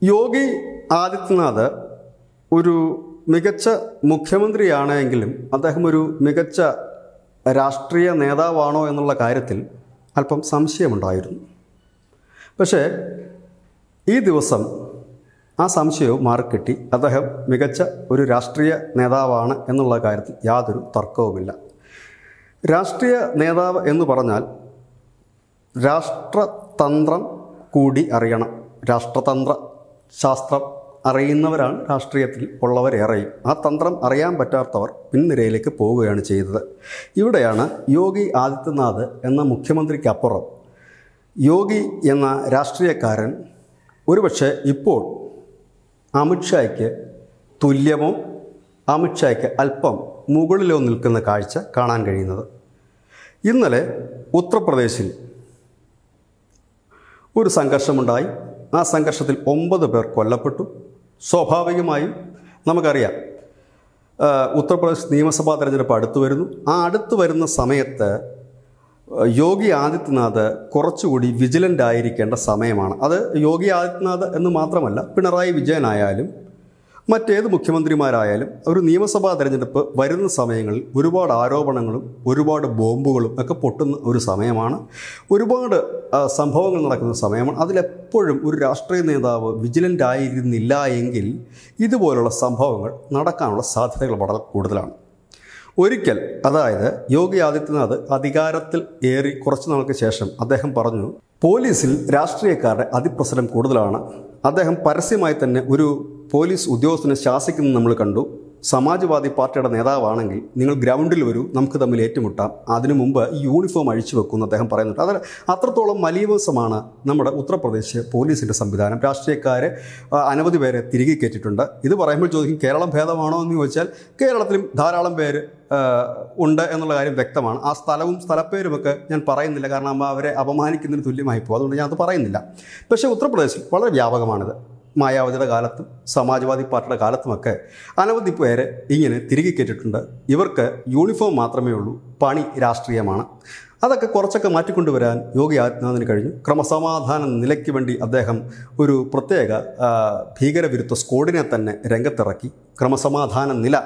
യോഗി ആദിത്യനാഥ് ഒരു മികച്ച മുഖ്യമന്ത്രിയാണ് എങ്കിലും അദ്ദേഹം ഒരു മികച്ച രാഷ്ട്രീയ നേതാവാണോ എന്നുള്ള കാര്യത്തിൽ അല്പം സംശയമുണ്ടായിരുന്നു പക്ഷേ ഈ ദിവസം ആ സംശയവും മാറിക്കിട്ടി അദ്ദേഹം മികച്ച ഒരു രാഷ്ട്രീയ നേതാവാണ് എന്നുള്ള കാര്യത്തിൽ യാതൊരു തർക്കവുമില്ല രാഷ്ട്രീയ നേതാവ് എന്ന് പറഞ്ഞാൽ രാഷ്ട്രതന്ത്രം കൂടി അറിയണം രാഷ്ട്രതന്ത്ര ശാസ്ത്രം അറിയുന്നവരാണ് രാഷ്ട്രീയത്തിൽ ഉള്ളവരേറെയും ആ തന്ത്രം അറിയാൻ പറ്റാത്തവർ പിൻനിരയിലേക്ക് പോവുകയാണ് ചെയ്തത് ഇവിടെയാണ് യോഗി ആദിത്യനാഥ് എന്ന മുഖ്യമന്ത്രിക്കപ്പുറം യോഗി എന്ന രാഷ്ട്രീയക്കാരൻ ഒരുപക്ഷെ ഇപ്പോൾ അമിത്ഷായ്ക്ക് തുല്യമോ അമിത്ഷായ്ക്ക് അല്പം മുകളിലോ നിൽക്കുന്ന കാഴ്ച കാണാൻ കഴിയുന്നത് ഇന്നലെ ഉത്തർപ്രദേശിൽ ഒരു സംഘർഷമുണ്ടായി ആ സംഘർഷത്തിൽ ഒമ്പത് പേർ കൊല്ലപ്പെട്ടു സ്വാഭാവികമായും നമുക്കറിയാം ആ, ഉത്തർപ്രദേശ് നിയമസഭാ തെരഞ്ഞെടുപ്പ് അടുത്തു വരുന്നു ആ അടുത്ത് വരുന്ന സമയത്ത് ആ, യോഗി ആദിത്യനാഥ് കുറച്ചുകൂടി വിജിലൻ്റ് ആയിരിക്കേണ്ട സമയമാണ് അത് യോഗി ആദിത്യനാഥ് എന്ന് മാത്രമല്ല പിണറായി വിജയനായാലും മറ്റേത് മുഖ്യമന്ത്രിമാരായാലും ഒരു നിയമസഭാ തെരഞ്ഞെടുപ്പ് വരുന്ന സമയങ്ങളിൽ ഒരുപാട് ആരോപണങ്ങളും ഒരുപാട് ബോംബുകളും ഒക്കെ പൊട്ടുന്ന ഒരു സമയമാണ് ഒരുപാട് ആ, സംഭവങ്ങൾ നടക്കുന്ന സമയമാണ് അതിലെപ്പോഴും ഒരു രാഷ്ട്രീയ നേതാവ് വിജിലൻ്റ് ആയിരുന്നില്ല എങ്കിൽ ഇതുപോലുള്ള സംഭവങ്ങൾ നടക്കാനുള്ള സാധ്യതകൾ വളരെ കൂടുതലാണ് ഒരിക്കൽ അതായത് യോഗി ആദിത്യനാഥ് അധികാരത്തിൽ ഏറി കുറച്ചു നാൾക്ക് ശേഷം അദ്ദേഹം പറഞ്ഞു പോലീസിൽ രാഷ്ട്രീയക്കാരുടെ അതിപ്രസരം കൂടുതലാണ് അദ്ദേഹം പരസ്യമായി തന്നെ ഒരു പോലീസ് ഉദ്യോഗസ്ഥനെ ശാസിക്കുന്നത് നമ്മൾ കണ്ടു സമാജ്വാദി പാർട്ടിയുടെ നേതാവാണെങ്കിൽ നിങ്ങൾ ഗ്രൗണ്ടിൽ വരൂ നമുക്ക് തമ്മിൽ ഏറ്റുമുട്ടാം അതിനു മുമ്പ് ഈ യൂണിഫോം അഴിച്ചു വെക്കുമെന്ന് അദ്ദേഹം പറയുന്നുണ്ട് അത് അത്രത്തോളം മലീവസമാണ് നമ്മുടെ ഉത്തർപ്രദേശ് പോലീസിൻ്റെ സംവിധാനം രാഷ്ട്രീയക്കാരെ ആ, അനവധി പേരെ തിരികെ കയറ്റിയിട്ടുണ്ട് ഇത് പറയുമ്പോൾ ചോദിക്കും കേരളം ഭേദമാണോ എന്ന് ചോദിച്ചാൽ കേരളത്തിലും ധാരാളം പേര് ആ, ഉണ്ട് എന്നുള്ള കാര്യം വ്യക്തമാണ് ആ സ്ഥലവും സ്ഥലപ്പേരുമൊക്കെ ഞാൻ പറയുന്നില്ല കാരണം അമ്മ അവരെ അപമാനിക്കുന്നതിന് തുല്യമായി പോകും അതുകൊണ്ട് ഞാൻ അത് പറയുന്നില്ല പക്ഷേ ഉത്തർപ്രദേശിൽ വളരെ വ്യാപകമാണിത് മായാവതിയുടെ കാലത്തും സമാജ്വാദി പാർട്ടിയുടെ കാലത്തുമൊക്കെ അനവധി പേരെ ഇങ്ങനെ തിരികെ കയറ്റിയിട്ടുണ്ട് ഇവർക്ക് യൂണിഫോം മാത്രമേ ഉള്ളൂ പണി രാഷ്ട്രീയമാണ് അതൊക്കെ കുറച്ചൊക്കെ മാറ്റിക്കൊണ്ടുവരാൻ യോഗി ആദിത്യനാഥിന് കഴിഞ്ഞു ക്രമസമാധാന നിലയ്ക്ക് വേണ്ടി അദ്ദേഹം ഒരു പ്രത്യേക ആ, ഭീകരവിരുദ്ധ സ്ക്വാഡിനെ തന്നെ രംഗത്തിറക്കി ക്രമസമാധാന നില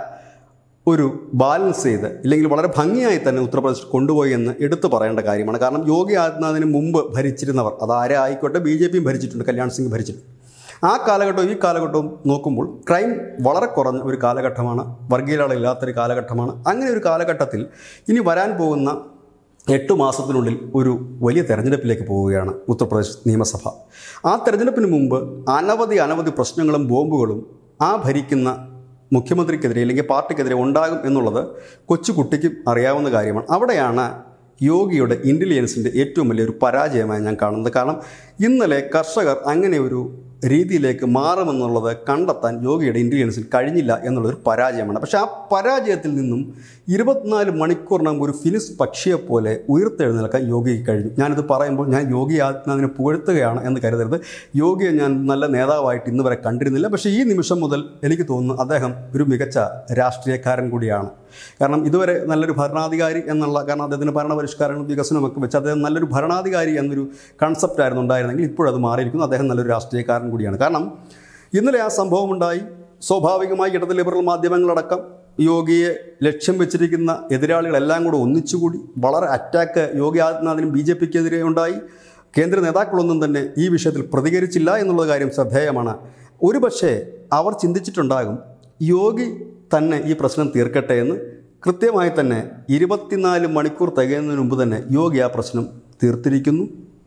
ഒരു ബാലൻസ് ചെയ്ത് ഇല്ലെങ്കിൽ വളരെ ഭംഗിയായി തന്നെ ഉത്തർപ്രദേശ് കൊണ്ടുപോയി എന്ന് എടുത്തു പറയേണ്ട കാര്യമാണ് കാരണം യോഗി ആദിത്യനാഥിന് മുമ്പ് ഭരിച്ചിരുന്നവർ അതാരെ ആയിക്കോട്ടെ ബി ജെ പിയും ഭരിച്ചിട്ടുണ്ട് കല്യാൺ സിംഗ് ഭരിച്ചിട്ടുണ്ട് ആ കാലഘട്ടവും ഈ കാലഘട്ടവും നോക്കുമ്പോൾ ക്രൈം വളരെ കുറഞ്ഞ ഒരു കാലഘട്ടമാണ് വർഗീയതകളില്ലാത്തൊരു കാലഘട്ടമാണ് അങ്ങനെ ഒരു കാലഘട്ടത്തിൽ ഇനി വരാൻ പോകുന്ന എട്ട് മാസത്തിനുള്ളിൽ ഒരു വലിയ തെരഞ്ഞെടുപ്പിലേക്ക് പോവുകയാണ് ഉത്തർപ്രദേശ് നിയമസഭ ആ തെരഞ്ഞെടുപ്പിന് മുമ്പ് അനവധി അനവധി പ്രശ്നങ്ങളും ബോംബുകളും ആ ഭരിക്കുന്ന മുഖ്യമന്ത്രിക്കെതിരെ അല്ലെങ്കിൽ പാർട്ടിക്കെതിരെ ഉണ്ടാകും എന്നുള്ളത് കൊച്ചുകുട്ടിക്കും അറിയാവുന്ന കാര്യമാണ് അവിടെയാണ് യോഗിയുടെ ഇൻ്റലിജൻസിൻ്റെ ഏറ്റവും വലിയൊരു പരാജയമായി ഞാൻ കാണുന്നത് കാരണം ഇന്നലെ കർഷകർ അങ്ങനെ ഒരു രീതിയിലേക്ക് മാറുമെന്നുള്ളത് കണ്ടെത്താൻ യോഗിയുടെ ഇൻ്റലിജൻസിൽ കഴിഞ്ഞില്ല എന്നുള്ളൊരു പരാജയമാണ് പക്ഷേ ആ പരാജയത്തിൽ നിന്നും ഇരുപത്തിനാല് മണിക്കൂറിനകം ഒരു ഫിനിസ് പക്ഷിയെപ്പോലെ ഉയർത്തെഴുന്നേൽക്കാൻ യോഗിക്ക് കഴിഞ്ഞു ഞാനിത് പറയുമ്പോൾ ഞാൻ യോഗി ആദിത്യനാഥിനെ പുകഴ്ത്തുകയാണ് എന്ന് കരുതരുത് യോഗിയെ ഞാൻ നല്ല നേതാവായിട്ട് ഇന്ന് വരെ കണ്ടിരുന്നില്ല പക്ഷേ ഈ നിമിഷം മുതൽ എനിക്ക് തോന്നുന്നു അദ്ദേഹം ഒരു മികച്ച രാഷ്ട്രീയക്കാരൻ കൂടിയാണ് കാരണം ഇതുവരെ നല്ലൊരു ഭരണാധികാരി എന്നുള്ള കാരണം അദ്ദേഹത്തിന് ഭരണപരിഷ്കാരങ്ങളും വികസനവും ഒക്കെ വെച്ച് അദ്ദേഹം നല്ലൊരു ഭരണാധികാരി എന്നൊരു കൺസെപ്റ്റ് ആയിരുന്നു ഉണ്ടായിരുന്നെങ്കിൽ ഇപ്പോഴത് മാറിയിരിക്കുന്നു അദ്ദേഹം നല്ലൊരു രാഷ്ട്രീയക്കാരൻ കൂടിയാണ് കാരണം ഇന്നലെ ആ സംഭവം ഉണ്ടായി സ്വാഭാവികമായി ഇടത് ലിബറൽ മാധ്യമങ്ങളടക്കം യോഗിയെ ലക്ഷ്യം വെച്ചിരിക്കുന്ന എതിരാളികളെല്ലാം കൂടെ ഒന്നിച്ചുകൂടി വളരെ അറ്റാക്ക് യോഗി ആദിത്യനാഥിനും ബി ജെ പിക്കെതിരെ ഉണ്ടായി കേന്ദ്ര നേതാക്കളൊന്നും തന്നെ ഈ വിഷയത്തിൽ പ്രതികരിച്ചില്ല എന്നുള്ള കാര്യം ശ്രദ്ധേയമാണ് ഒരുപക്ഷെ അവർ ചിന്തിച്ചിട്ടുണ്ടാകും യോഗി തന്നെ ഈ പ്രശ്നം തീർക്കട്ടെ എന്ന് കൃത്യമായി തന്നെ ഇരുപത്തിനാല് മണിക്കൂർ തികയുന്നതിന് മുമ്പ് തന്നെ യോഗി ആ പ്രശ്നം തീർത്തിരിക്കുന്നു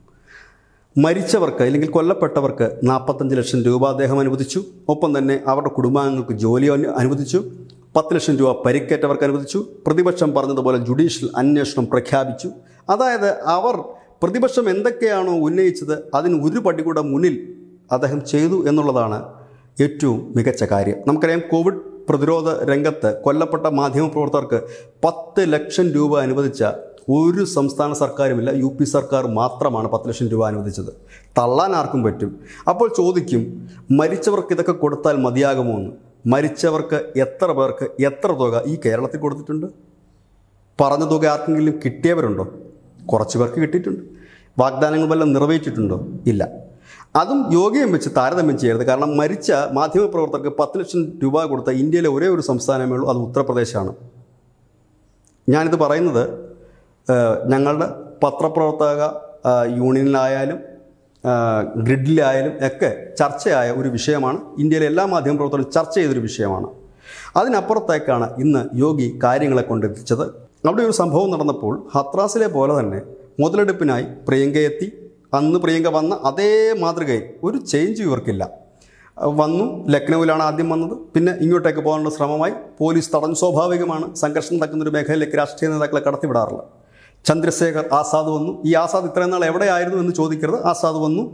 മരിച്ചവർക്ക് അല്ലെങ്കിൽ കൊല്ലപ്പെട്ടവർക്ക് നാൽപ്പത്തഞ്ച് ലക്ഷം രൂപ അദ്ദേഹം അനുവദിച്ചു ഒപ്പം തന്നെ അവരുടെ കുടുംബാംഗങ്ങൾക്ക് ജോലി അനു- അനുവദിച്ചു പത്ത് ലക്ഷം രൂപ പരിക്കേറ്റവർക്ക് അനുവദിച്ചു പ്രതിപക്ഷം പറഞ്ഞതുപോലെ ജുഡീഷ്യൽ അന്വേഷണം പ്രഖ്യാപിച്ചു അതായത് അവർ പ്രതിപക്ഷം എന്തൊക്കെയാണോ ഉന്നയിച്ചത് അതിന് ഒരു പടി കൂടെ മുന്നിൽ അദ്ദേഹം ചെയ്തു എന്നുള്ളതാണ് ഏറ്റവും മികച്ച കാര്യം നമുക്കറിയാം കോവിഡ് പ്രതിരോധ രംഗത്ത് കൊല്ലപ്പെട്ട മാധ്യമപ്രവർത്തകർക്ക് പത്ത് ലക്ഷം രൂപ അനുവദിച്ച ഒരു സംസ്ഥാന സർക്കാരുമില്ല യു പി സർക്കാർ മാത്രമാണ് പത്ത് ലക്ഷം രൂപ അനുവദിച്ചത് തള്ളാൻ ആർക്കും പറ്റും അപ്പോൾ ചോദിക്കും മരിച്ചവർക്ക് ഇതൊക്കെ കൊടുത്താൽ മതിയാകുമോ എന്ന് മരിച്ചവർക്ക് എത്ര പേർക്ക് എത്ര തുക ഈ കേരളത്തിൽ കൊടുത്തിട്ടുണ്ട് പറഞ്ഞ തുക ആർക്കെങ്കിലും കിട്ടിയവരുണ്ടോ കുറച്ച് പേർക്ക് കിട്ടിയിട്ടുണ്ട് വാഗ്ദാനങ്ങൾ വല്ലതും നിറവേറ്റിയിട്ടുണ്ടോ ഇല്ല അതും യോഗിയും വെച്ച് താരതമ്യം ചെയ്യരുത് കാരണം മരിച്ച മാധ്യമപ്രവർത്തകർക്ക് പത്ത് ലക്ഷം രൂപ കൊടുത്ത ഇന്ത്യയിലെ ഒരേ ഒരു സംസ്ഥാനമേ ഉള്ളൂ അത് ഉത്തർപ്രദേശാണ് ഞാനിത് പറയുന്നത് ഏഹ്, ഞങ്ങളുടെ പത്രപ്രവർത്തക ഏഹ്, യൂണിയനിലായാലും ഏഹ്, ഗ്രിഡിലായാലും ഒക്കെ ചർച്ചയായ ഒരു വിഷയമാണ് ഇന്ത്യയിലെ എല്ലാ മാധ്യമപ്രവർത്തകരും ചർച്ച ചെയ്തൊരു വിഷയമാണ് അതിനപ്പുറത്തേക്കാണ് ഇന്ന് യോഗി കാര്യങ്ങളെ കൊണ്ടെത്തിച്ചത് അവിടെ ഒരു സംഭവം നടന്നപ്പോൾ ഹത്രാസിലെ പോലെ തന്നെ മുതലെടുപ്പിനായി പ്രിയങ്ക എത്തി അന്ന് പ്രിയങ്ക വന്ന അതേ മാതൃകയിൽ ഒരു ചേഞ്ച് ഇവർക്കില്ല വന്നു ലക്നൌവിലാണ് ആദ്യം വന്നത് പിന്നെ ഇങ്ങോട്ടേക്ക് പോകാനുള്ള ശ്രമമായി പോലീസ് തടഞ്ഞു സ്വാഭാവികമാണ് സംഘർഷം നടക്കുന്ന ഒരു മേഖലയിലേക്ക് രാഷ്ട്രീയ നേതാക്കളെ കടത്തിവിടാറില്ല ചന്ദ്രശേഖർ ആസാദ് വന്നു ഈ ആസാദ് ഇത്രയും നാൾ എവിടെയായിരുന്നു എന്ന് ചോദിക്കരുത് ആസാദ് വന്നു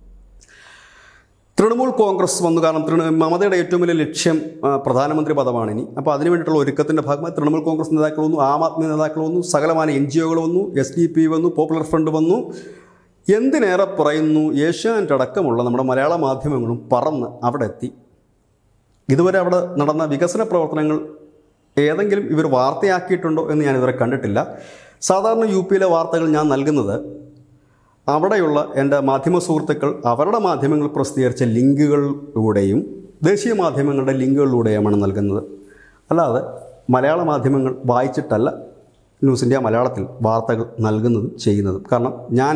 തൃണമൂൽ കോൺഗ്രസ് വന്നു കാരണം തൃണ മമതയുടെ ഏറ്റവും വലിയ ലക്ഷ്യം ആ, പ്രധാനമന്ത്രി പദമാണ് ഇനി അപ്പോൾ അതിനു വേണ്ടിയിട്ടുള്ള ഒരുക്കത്തിൻ്റെ ഭാഗമായി തൃണമൂൽ കോൺഗ്രസ് നേതാക്കൾ വന്നു ആം ആദ്മി നേതാക്കൾ വന്നു സകലമാന എൻ ജി ഒകൾ വന്നു എസ് ഡി പി വന്നു പോപ്പുലർ ഫ്രണ്ട് വന്നു എന്തിനേറെ പറയുന്നു ഏഷ്യാനെറ്റ് അടക്കമുള്ള നമ്മുടെ മലയാള മാധ്യമങ്ങളും പറന്ന് അവിടെ എത്തി ഇതുവരെ അവിടെ നടന്ന വികസന പ്രവർത്തനങ്ങൾ ഏതെങ്കിലും ഇവർ വാർത്തയാക്കിയിട്ടുണ്ടോ എന്ന് ഞാൻ ഇതുവരെ കണ്ടിട്ടില്ല സാധാരണ യു പിയിലെ വാർത്തകൾ ഞാൻ നൽകുന്നത് അവിടെയുള്ള എൻ്റെ മാധ്യമ സുഹൃത്തുക്കൾ അവരുടെ മാധ്യമങ്ങൾ പ്രസിദ്ധീകരിച്ച ലിങ്കുകളിലൂടെയും ദേശീയ മാധ്യമങ്ങളുടെ ലിങ്കുകളിലൂടെയുമാണ് നൽകുന്നത് അല്ലാതെ മലയാള മാധ്യമങ്ങൾ വായിച്ചിട്ടല്ല ന്യൂസ് ഇന്ത്യ മലയാളത്തിൽ വാർത്തകൾ നൽകുന്നതും ചെയ്യുന്നതും കാരണം ഞാൻ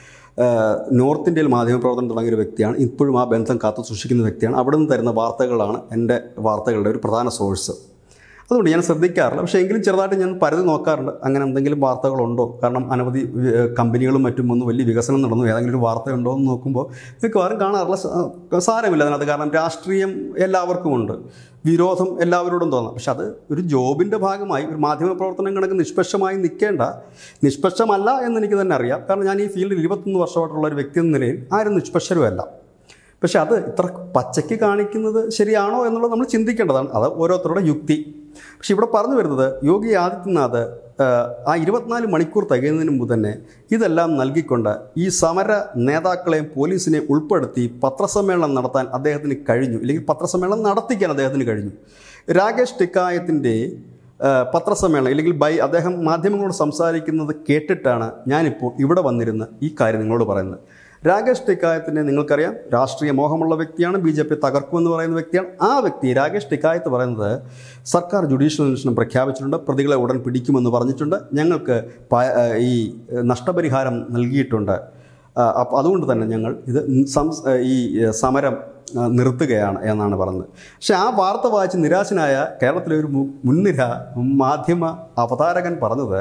ഏഹ്, നോർത്ത് ഇന്ത്യയിൽ മാധ്യമപ്രവർത്തനം തുടങ്ങിയ ഒരു വ്യക്തിയാണ് ഇപ്പോഴും ആ ബന്ധം കാത്തു സൂക്ഷിക്കുന്ന വ്യക്തിയാണ് അവിടെ നിന്ന് തരുന്ന വാർത്തകളാണ് എൻ്റെ വാർത്തകളുടെ ഒരു പ്രധാന സോഴ്സ് അതുകൊണ്ട് ഞാൻ ശ്രദ്ധിക്കാറില്ല പക്ഷേ എങ്കിലും ചെറുതായിട്ട് ഞാൻ പരതി നോക്കാറുണ്ട് അങ്ങനെ എന്തെങ്കിലും വാർത്തകളുണ്ടോ കാരണം അനവധി ഏഹ്, കമ്പനികളും മറ്റും വന്ന് വലിയ വികസനം നടന്നു ഏതെങ്കിലും ഒരു വാർത്തയുണ്ടോ എന്ന് നോക്കുമ്പോൾ മിക്കവാറും കാണാറില്ല സ- സാരമില്ല അതിനകത്ത് കാരണം രാഷ്ട്രീയം എല്ലാവർക്കും ഉണ്ട് വിരോധം എല്ലാവരോടും തോന്നാം പക്ഷെ അത് ഒരു ജോബിൻ്റെ ഭാഗമായി ഒരു മാധ്യമ പ്രവർത്തനം കണക്ക് നിഷ്പക്ഷമായി നിൽക്കേണ്ട നിഷ്പക്ഷമല്ല എന്ന് എനിക്ക് തന്നെ അറിയാം കാരണം ഞാൻ ഈ ഫീൽഡിൽ ഇരുപത്തൊന്ന് വർഷമായിട്ടുള്ള ഒരു വ്യക്തി എന്ന നിലയിൽ ആരും നിഷ്പക്ഷരുമല്ല പക്ഷെ അത് ഇത്ര പച്ചയ്ക്ക് കാണിക്കുന്നത് ശരിയാണോ എന്നുള്ളത് നമ്മൾ ചിന്തിക്കേണ്ടതാണ് അത് ഓരോരുത്തരുടെ യുക്തി പക്ഷെ ഇവിടെ പറഞ്ഞു വരുന്നത് യോഗി ആദിത്യനാഥ് ആഹ്, ആ ഇരുപത്തിനാല് മണിക്കൂർ തികയുന്നതിന് മുമ്പ് തന്നെ ഇതെല്ലാം നൽകിക്കൊണ്ട് ഈ സമര നേതാക്കളെയും പോലീസിനെ ഉൾപ്പെടുത്തി പത്രസമ്മേളനം നടത്താൻ അദ്ദേഹത്തിന് കഴിഞ്ഞു ഇല്ലെങ്കിൽ പത്രസമ്മേളനം നടത്തിക്കാൻ അദ്ദേഹത്തിന് കഴിഞ്ഞു രാകേഷ് ടിക്കായത്തിൻ്റെ ഏഹ് പത്രസമ്മേളനം ഇല്ലെങ്കിൽ ബൈ അദ്ദേഹം മാധ്യമങ്ങളോട് സംസാരിക്കുന്നത് കേട്ടിട്ടാണ് ഞാനിപ്പോൾ ഇവിടെ വന്നിരുന്ന് ഈ കാര്യം നിങ്ങളോട് പറയുന്നത് രാകേഷ് ടിക്കായത്തിനെ നിങ്ങൾക്കറിയാം രാഷ്ട്രീയ മോഹമുള്ള വ്യക്തിയാണ് ബി ജെ പി തകർക്കുമെന്ന് പറയുന്ന വ്യക്തിയാണ് ആ വ്യക്തി രാകേഷ് ടിക്കായത്ത് പറയുന്നത് സർക്കാർ ജുഡീഷ്യൽ അന്വേഷണം പ്രഖ്യാപിച്ചിട്ടുണ്ട് പ്രതികളെ ഉടൻ പിടിക്കുമെന്ന് പറഞ്ഞിട്ടുണ്ട് ഞങ്ങൾക്ക് പ- ഏഹ് ഈ നഷ്ടപരിഹാരം നൽകിയിട്ടുണ്ട് അപ്പോൾ അതുകൊണ്ട് തന്നെ ഞങ്ങൾ ഇത് സംസ് ഈ സമരം ആ, നിർത്തുകയാണ് എന്നാണ് പറഞ്ഞത് പക്ഷെ ആ വാർത്ത വായിച്ച് നിരാശനായ കേരളത്തിലെ ഒരു മു- മുൻനിര മാധ്യമ അവതാരകൻ പറഞ്ഞത്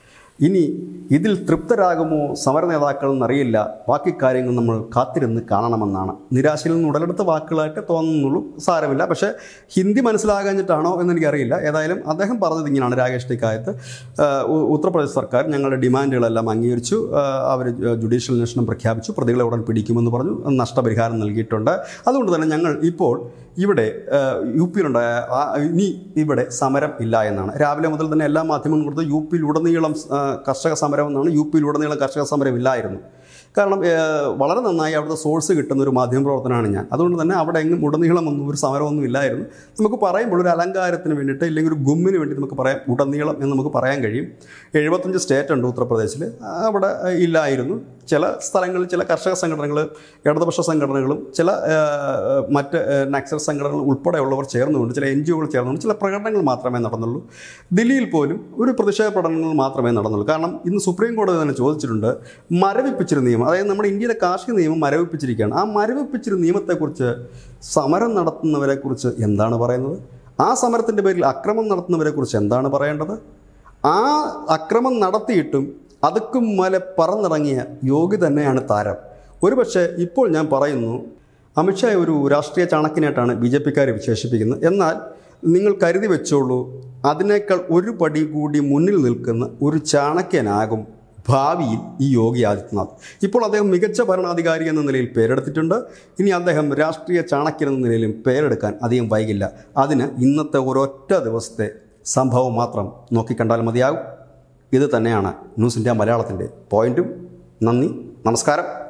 ഇനി ഇതിൽ തൃപ്തരാകുമോ സമര നേതാക്കൾ എന്നറിയില്ല ബാക്കി കാര്യങ്ങൾ നമ്മൾ കാത്തിരുന്ന് കാണണമെന്നാണ് നിരാശയിൽ നിന്ന് ഉടലെടുത്ത വാക്കുകളായിട്ട് തോന്നുന്നുള്ളൂ സാരമില്ല പക്ഷേ ഹിന്ദി മനസ്സിലാകാഞ്ഞിട്ടാണോ എന്ന് എനിക്കറിയില്ല ഏതായാലും അദ്ദേഹം പറഞ്ഞത് ഇങ്ങനെയാണ് രാകേഷ് ടിക്കായത്ത് ആ, ഉ- ഉത്തർപ്രദേശ് സർക്കാർ ഞങ്ങളുടെ ഡിമാൻഡുകളെല്ലാം അംഗീകരിച്ചു അവർ ജുഡീഷ്യൽ അന്വേഷണം പ്രഖ്യാപിച്ചു പ്രതികളെ ഉടൻ പിടിക്കുമെന്ന് പറഞ്ഞു നഷ്ടപരിഹാരം നൽകിയിട്ടുണ്ട് അതുകൊണ്ട് തന്നെ ഞങ്ങൾ ഇപ്പോൾ ഇവിടെ ആ, യു പിയിലുണ്ടായ ആ- ഇനി ഇവിടെ സമരം ഇല്ല എന്നാണ് രാവിലെ മുതൽ തന്നെ എല്ലാ മാധ്യമങ്ങളും കൊടുത്ത് യു പിയിലുടനീളം ആ, കർഷക സമരം എന്നാണ് യു പിയിലുടനീളം കർഷക സമരം ഇല്ലായിരുന്നു കാരണം ഏഹ്, വളരെ നന്നായി അവിടുത്തെ സോഴ്സ് കിട്ടുന്ന ഒരു മാധ്യമപ്രവർത്തനമാണ് ഞാൻ അതുകൊണ്ട് തന്നെ അവിടെ എങ്ങും ഉടനീളം ഒന്നും ഒരു സമരമൊന്നും ഇല്ലായിരുന്നു നമുക്ക് പറയുമ്പോൾ ഒരു അലങ്കാരത്തിന് വേണ്ടിയിട്ട് ഇല്ലെങ്കിൽ ഒരു ഗുമ്മിന് വേണ്ടി നമുക്ക് പറയാം ഉടനീളം എന്ന് നമുക്ക് പറയാൻ കഴിയും എഴുപത്തഞ്ച് സ്റ്റേറ്റ് ഉണ്ട് ഉത്തർപ്രദേശിൽ അവിടെ ഏഹ്, ഇല്ലായിരുന്നു ചില സ്ഥലങ്ങളിൽ ചില കർഷക സംഘടനകൾ ഇടതുപക്ഷ സംഘടനകളും ചില ഏഹ്, മറ്റ് ഏഹ്, നക്സൽ സംഘടനകൾ ഉൾപ്പെടെയുള്ളവർ ചേർന്നുകൊണ്ട് ചില എൻ ജി ഒകൾ ചേർന്നുകൊണ്ട് ചില പ്രകടനങ്ങൾ മാത്രമേ നടന്നുള്ളൂ ദില്ലിയിൽ പോലും ഒരു പ്രതിഷേധ പ്രകടനങ്ങൾ മാത്രമേ നടന്നുള്ളൂ കാരണം ഇന്ന് സുപ്രീം കോടതി തന്നെ ചോദിച്ചിട്ടുണ്ട് മരവിപ്പിച്ചൊരു നിയമം അതായത് നമ്മുടെ ഇന്ത്യയിലെ കാർഷിക നിയമം മരവിപ്പിച്ചിരിക്കുകയാണ് ആ മരവിപ്പിച്ചൊരു നിയമത്തെക്കുറിച്ച് സമരം നടത്തുന്നവരെക്കുറിച്ച് എന്താണ് പറയുന്നത് ആ സമരത്തിൻ്റെ പേരിൽ അക്രമം നടത്തുന്നവരെക്കുറിച്ച് എന്താണ് പറയേണ്ടത് ആ അക്രമം നടത്തിയിട്ടും അതുക്കും മല പറന്നിറങ്ങിയ യോഗി തന്നെയാണ് താരം ഒരുപക്ഷെ ഇപ്പോൾ ഞാൻ പറയുന്നു അമിത്ഷാ ഒരു രാഷ്ട്രീയ ചാണക്യനായിട്ടാണ് ബി ജെ പിക്കാരെ വിശേഷിപ്പിക്കുന്നത് എന്നാൽ നിങ്ങൾ കരുതി വെച്ചോളൂ അതിനേക്കാൾ ഒരു പടി കൂടി മുന്നിൽ നിൽക്കുന്ന ഒരു ചാണക്യനാകും ഭാവിയിൽ ഈ യോഗി ആദിത്യനാഥ് ഇപ്പോൾ അദ്ദേഹം മികച്ച ഭരണാധികാരി എന്ന നിലയിൽ പേരെടുത്തിട്ടുണ്ട് ഇനി അദ്ദേഹം രാഷ്ട്രീയ ചാണക്യൻ എന്ന നിലയിലും പേരെടുക്കാൻ അധികം വൈകില്ല അതിന് ഇന്നത്തെ ഒരൊറ്റ ദിവസത്തെ സംഭവം മാത്രം നോക്കിക്കണ്ടാൽ മതിയാകും ഇത് തന്നെയാണ് ന്യൂസ് ഇന്ത്യ മലയാളത്തിൻ്റെ പോയിന്റും നന്ദി നമസ്കാരം